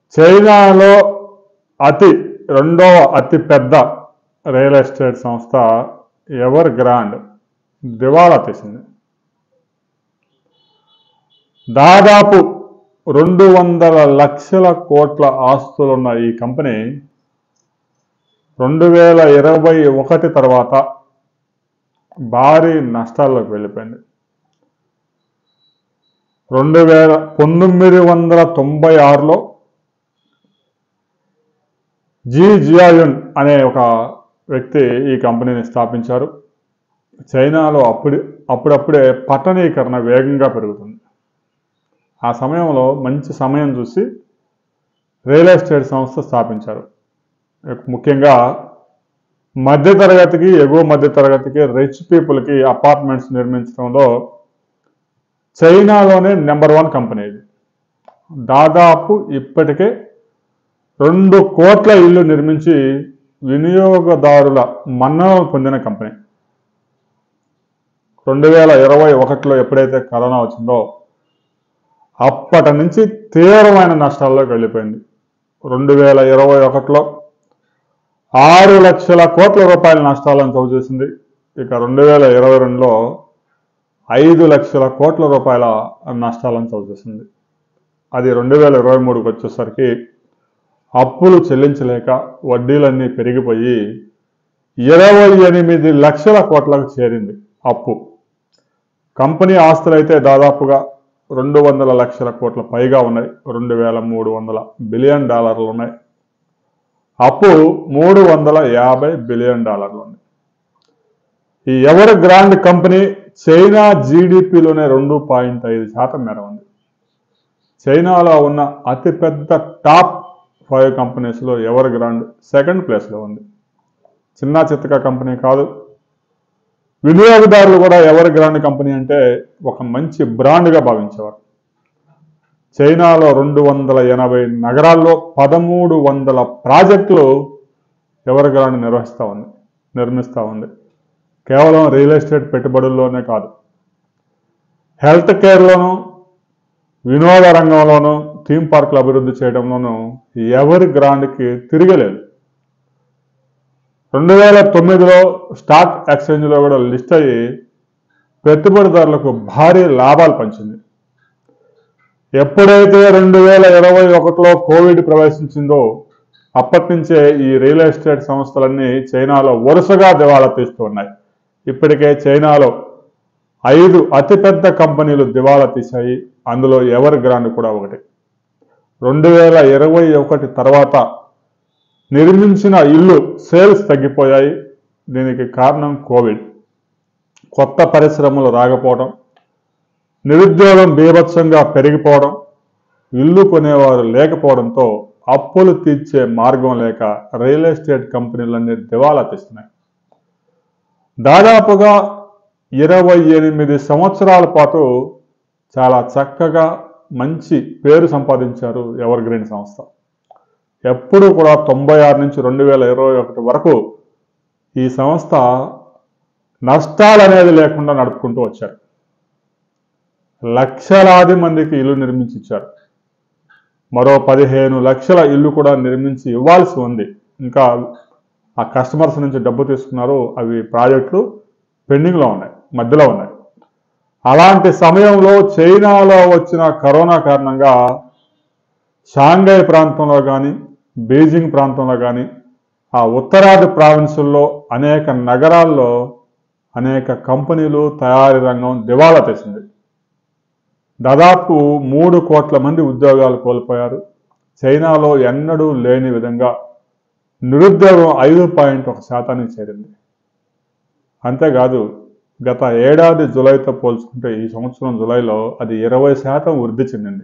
చైనాలో అతి రెండవ అతి పెద్ద రియల్ ఎస్టేట్ సంస్థ ఎవర్ గ్రాండ్ దివాళా తీసింది దాదాపు రెండు వందల లక్షల కోట్ల ఆస్తులున్న ఈ కంపెనీ రెండు వేల ఇరవై ఒకటి తర్వాత భారీ నష్టాల్లోకి వెళ్ళిపోయింది రెండు వేల పంతొమ్మిది వందల తొంభై ఆరులో జీ జియాయున్ అనే ఒక వ్యక్తి ఈ కంపెనీని స్థాపించారు చైనాలో అప్పుడు అప్పుడప్పుడే పట్టణీకరణ వేగంగా పెరుగుతుంది ఆ సమయంలో మంచి సమయం చూసి రియల్ ఎస్టేట్ సంస్థ స్థాపించారు ముఖ్యంగా మధ్యతరగతికి ఎగువ మధ్యతరగతికి రిచ్ పీపుల్కి అపార్ట్మెంట్స్ నిర్మించడంలో చైనాలోనే నెంబర్ వన్ కంపెనీ ఇది దాదాపు ఇప్పటికే రెండు కోట్ల ఇల్లు నిర్మించి వినియోగదారుల మన్ననలు పొందిన కంపెనీ రెండు వేల ఇరవై ఒకటిలో ఎప్పుడైతే కరోనా వచ్చిందో అప్పటి నుంచి తీవ్రమైన నష్టాల్లోకి వెళ్ళిపోయింది రెండు వేల ఇరవై ఒకటిలో ఆరు లక్షల కోట్ల రూపాయల నష్టాలను చవిచూసింది ఇక రెండు వేల ఇరవై రెండులో ఐదు లక్షల కోట్ల రూపాయల నష్టాలను చవిచూసింది అది రెండు వేల ఇరవై మూడుకి వచ్చేసరికి అప్పులు చెల్లించలేక వడ్డీలన్నీ పెరిగిపోయి ఇరవై ఎనిమిది లక్షల కోట్లకు చేరింది అప్పు కంపెనీ ఆస్తులైతే దాదాపుగా రెండు వందల లక్షల కోట్ల పైగా ఉన్నాయి రెండు వేల మూడు వందల బిలియన్ డాలర్లు ఉన్నాయి అప్పు మూడు వందల యాభై బిలియన్ డాలర్లు ఉన్నాయి ఈ ఎవర్ గ్రాండ్ కంపెనీ చైనా జీడిపిలోనే రెండు పాయింట్ ఐదు శాతం మేర ఉంది చైనాలో ఉన్న అతిపెద్ద టాప్ ఫైవ్ కంపెనీస్లో ఎవర్ గ్రాండ్ సెకండ్ ప్లేస్లో ఉంది చిన్న చిత్తక కంపెనీ కాదు వినియోగదారులు కూడా ఎవర్ గ్రాండ్ కంపెనీ అంటే ఒక మంచి బ్రాండ్గా భావించేవారు చైనాలో రెండు వందల ఎనభై నగరాల్లో పదమూడు వందల ప్రాజెక్టులు ఎవర్ గ్రాండ్ నిర్వహిస్తూ ఉంది నిర్మిస్తూ ఉంది కేవలం రియల్ ఎస్టేట్ పెట్టుబడుల్లోనే కాదు హెల్త్ కేర్లోనూ వినోద రంగంలోనూ థీమ్ పార్కులు అభివృద్ధి చేయడంలోనూ ఎవరి గ్రాండ్కి తిరగలేదు రెండు వేల తొమ్మిదిలో స్టాక్ ఎక్స్చేంజ్లో కూడా లిస్ట్ అయ్యి పెట్టుబడిదారులకు భారీ లాభాలు పంచింది ఎప్పుడైతే రెండు వేల ఇరవై ఒకటిలో కోవిడ్ ప్రవేశించిందో అప్పటి నుంచే ఈ రియల్ ఎస్టేట్ సంస్థలన్నీ చైనాలో వరుసగా దివాలా తీస్తూ ఉన్నాయి ఇప్పటికే చైనాలో ఐదు అతిపెద్ద కంపెనీలు దివాలా తీశాయి అందులో ఎవర్ గ్రాండ్ కూడా ఒకటి రెండు వేల ఇరవై ఒకటి తర్వాత నిర్మించిన ఇల్లు సేల్స్ తగ్గిపోయాయి దీనికి కారణం కోవిడ్ కొత్త పరిశ్రమలు రాకపోవడం నిరుద్యోగం బీభత్సంగా పెరిగిపోవడం ఇల్లు కొనేవారు లేకపోవడంతో అప్పులు తీర్చే మార్గం లేక రియల్ ఎస్టేట్ కంపెనీలన్నీ దివాలా తీస్తున్నాయి దాదాపుగా ఇరవై ఎనిమిది సంవత్సరాల పాటు చాలా చక్కగా మంచి పేరు సంపాదించారు ఎవర్ గ్రీన్ సంస్థ ఎప్పుడూ కూడా తొంభై ఆరు నుంచి రెండు వేల ఇరవై ఒకటి వరకు ఈ సంస్థ నష్టాలు అనేది లేకుండా నడుపుకుంటూ వచ్చారు లక్షలాది మందికి ఇల్లు నిర్మించి ఇచ్చారు మరో పదిహేను లక్షల ఇల్లు కూడా నిర్మించి ఇవ్వాల్సి ఉంది ఇంకా ఆ కస్టమర్స్ నుంచి డబ్బు తీసుకున్నారు అవి ప్రాజెక్టులు పెండింగ్లో ఉన్నాయి మధ్యలో ఉన్నాయి అలాంటి సమయంలో చైనాలో వచ్చిన కరోనా కారణంగా షాంఘై ప్రాంతంలో కానీ బీజింగ్ ప్రాంతంలో కానీ ఆ ఉత్తరాది ప్రావిన్సుల్లో అనేక నగరాల్లో అనేక కంపెనీలు తయారీ రంగం దివాలా తీసింది దాదాపు మూడు కోట్ల మంది ఉద్యోగాలు కోల్పోయారు చైనాలో ఎన్నడూ లేని విధంగా నిరుద్యోగం ఐదు పాయింట్ ఒక శాతానికి చేరింది అంతేకాదు గత ఏడాది జులైతో పోల్చుకుంటే ఈ సంవత్సరం జులైలో అది ఇరవై శాతం వృద్ధి చెందింది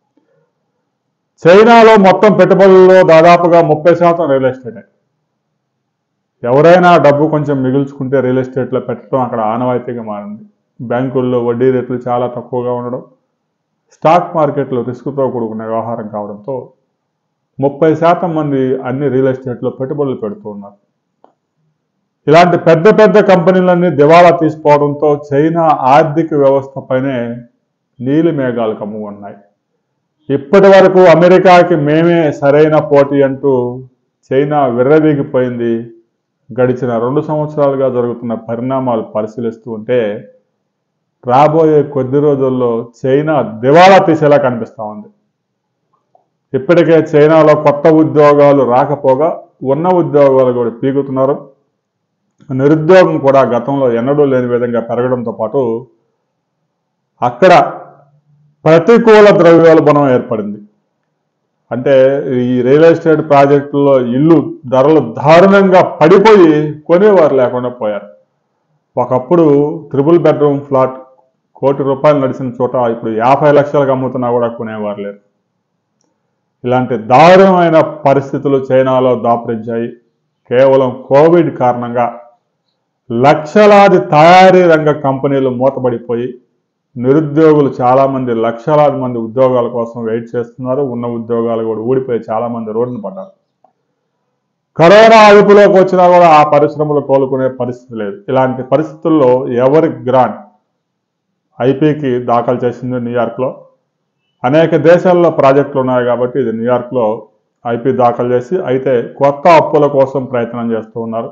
చైనాలో మొత్తం పెట్టుబడుల్లో దాదాపుగా ముప్పై శాతం రియల్ ఎస్టేటే ఎవరైనా డబ్బు కొంచెం మిగుల్చుకుంటే రియల్ ఎస్టేట్లో పెట్టడం అక్కడ ఆనవాయితీగా మారింది బ్యాంకుల్లో వడ్డీ రేట్లు చాలా తక్కువగా ఉండడం స్టాక్ మార్కెట్లో రిస్క్తో కూడుకున్న వ్యవహారం కావడంతో ముప్పై శాతం మంది అన్ని రియల్ ఎస్టేట్లో పెట్టుబడులు పెడుతూ ఉన్నారు ఇలాంటి పెద్ద పెద్ద కంపెనీలన్నీ దివాలా తీసుకోవడంతో చైనా ఆర్థిక వ్యవస్థపైనే నీలి మేఘాలు కమ్ముకున్నాయి ఇప్పటి వరకు అమెరికాకి మేమే సరైన పోటీ అంటూ చైనా విర్రవీగిపోయింది గడిచిన రెండు సంవత్సరాలుగా జరుగుతున్న పరిణామాలు పరిశీలిస్తూ ఉంటే రాబోయే కొద్ది రోజుల్లో చైనా దివాళా తీసేలా కనిపిస్తూ ఉంది ఇప్పటికే చైనాలో కొత్త ఉద్యోగాలు రాకపోగా ఉన్న ఉద్యోగాలు కూడా పీకుతున్నారు నిరుద్యోగం కూడా గతంలో ఎన్నడూ లేని విధంగా పెరగడంతో పాటు అక్కడ ప్రతికూల ద్రవ్యోల్బణం ఏర్పడింది అంటే ఈ రియల్ ఎస్టేట్ ప్రాజెక్టుల్లో ఇల్లు ధరలు దారుణంగా పడిపోయి కొనేవారు లేకుండా పోయారు ఒకప్పుడు త్రిబుల్ బెడ్రూమ్ ఫ్లాట్ కోటి రూపాయలు నడిచిన చోట ఇప్పుడు యాభై లక్షలకు అమ్ముతున్నా కూడా కొనేవారు లేరు ఇలాంటి దారుణమైన పరిస్థితులు చైనాలో దాపురించాయి కేవలం కోవిడ్ కారణంగా లక్షలాది తయారీ రంగ కంపెనీలు మూతపడిపోయి నిరుద్యోగులు చాలామంది లక్షలాది మంది ఉద్యోగాల కోసం వెయిట్ చేస్తున్నారు ఉన్న ఉద్యోగాలు కూడా ఊడిపోయి చాలామంది రోడ్డున పడ్డారు కరోనా అదుపులోకి వచ్చినా కూడా ఆ పరిశ్రమలు కోలుకునే పరిస్థితి లేదు ఇలాంటి పరిస్థితుల్లో ఎవరి గ్రాంట్ ఐపీకి దాఖలు చేసింది న్యూయార్క్లో అనేక దేశాల్లో ప్రాజెక్టులు ఉన్నాయి కాబట్టి ఇది న్యూయార్క్లో ఐపీ దాఖలు చేసి అయితే కొత్త అప్పుల కోసం ప్రయత్నం చేస్తూ ఉన్నారు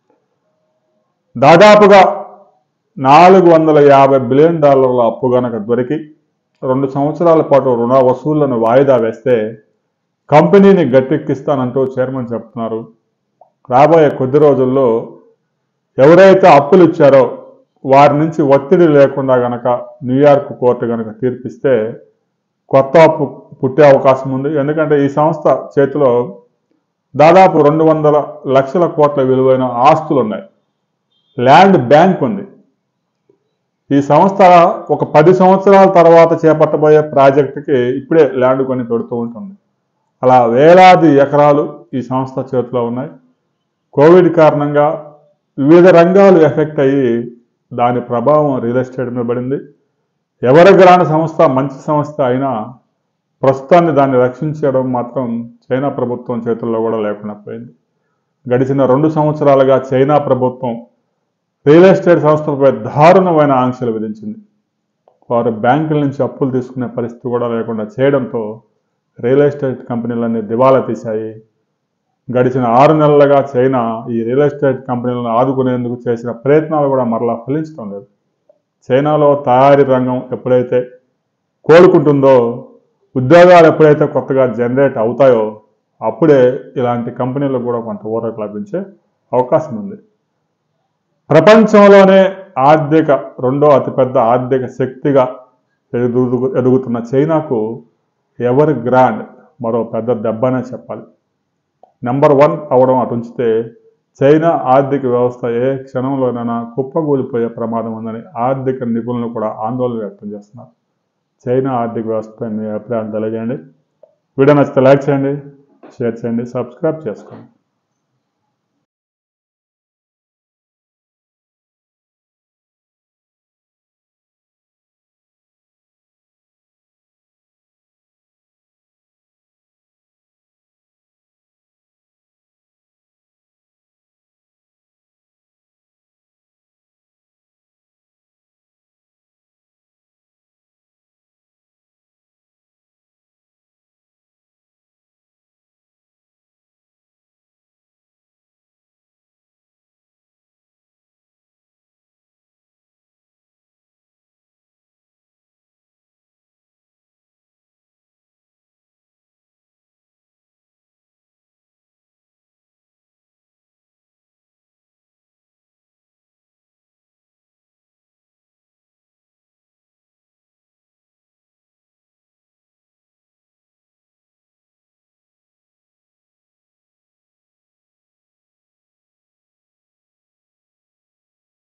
దాదాపుగా నాలుగు వందల యాభై బిలియన్ డాలర్ల అప్పు గనక దొరికి రెండు సంవత్సరాల పాటు రుణ వసూళ్లను వాయిదా వేస్తే కంపెనీని గట్టెక్కిస్తానంటూ చైర్మన్ చెప్తున్నారు రాబోయే కొద్ది రోజుల్లో ఎవరైతే అప్పులు ఇచ్చారో వారి నుంచి ఒత్తిడి లేకుండా గనక న్యూయార్క్ కోర్టు గనక తీర్పిస్తే కొత్త అప్పు పుట్టే అవకాశం ఉంది ఎందుకంటే ఈ సంస్థ చేతిలో దాదాపు రెండు వందల లక్షల కోట్ల విలువైన ఆస్తులు ఉన్నాయి ల్యాండ్ బ్యాంక్ ఉంది ఈ సంస్థ ఒక పది సంవత్సరాల తర్వాత చేపట్టబోయే ప్రాజెక్టుకి ఇప్పుడే ల్యాండ్ కొని పెడుతూ ఉంటుంది అలా వేలాది ఎకరాలు ఈ సంస్థ చేతిలో ఉన్నాయి కోవిడ్ కారణంగా వివిధ రంగాలు ఎఫెక్ట్ అయ్యి దాని ప్రభావం రియల్ ఎస్టేట్ మీద పడింది ఎవరి గ్రాండ్ సంస్థ మంచి సంస్థ అయినా ప్రస్తుతాన్ని దాన్ని రక్షించడం మాత్రం చైనా ప్రభుత్వం చేతుల్లో కూడా లేకుండా పోయింది గడిచిన రెండు సంవత్సరాలుగా చైనా ప్రభుత్వం రియల్ ఎస్టేట్ సంస్థలపై దారుణమైన ఆంక్షలు విధించింది వారు బ్యాంకుల నుంచి అప్పులు తీసుకునే పరిస్థితి కూడా లేకుండా చేయడంతో రియల్ ఎస్టేట్ కంపెనీలన్నీ దివాలా తీశాయి గడిచిన ఆరు నెలలుగా చైనా ఈ రియల్ ఎస్టేట్ కంపెనీలను ఆదుకునేందుకు చేసిన ప్రయత్నాలు కూడా మరలా ఫలించడం లేదు చైనాలో తయారీ రంగం ఎప్పుడైతే కోలుకుంటుందో ఉద్యోగాలు ఎప్పుడైతే కొత్తగా జనరేట్ అవుతాయో అప్పుడే ఇలాంటి కంపెనీలకు కూడా కొంత ఊరట లభించే అవకాశం ఉంది ప్రపంచంలోనే ఆర్థిక రెండో అతిపెద్ద ఆర్థిక శక్తిగా ఎదుగు ఎదుగుతున్న చైనాకు ఎవరి గ్రాండ్ మరో పెద్ద దెబ్బనే చెప్పాలి నెంబర్ వన్ అవడం అటు ఉంచితే చైనా ఆర్థిక వ్యవస్థ ఏ క్షణంలోనైనా కుప్పగూలిపోయే ప్రమాదం ఉందని ఆర్థిక నిపుణులు కూడా ఆందోళన వ్యక్తం చేస్తున్నారు చైనా ఆర్థిక వ్యవస్థపై మీ అభిప్రాయం తెలియజేయండి వీడియో నచ్చితే లైక్ చేయండి షేర్ చేయండి సబ్స్క్రైబ్ చేసుకోండి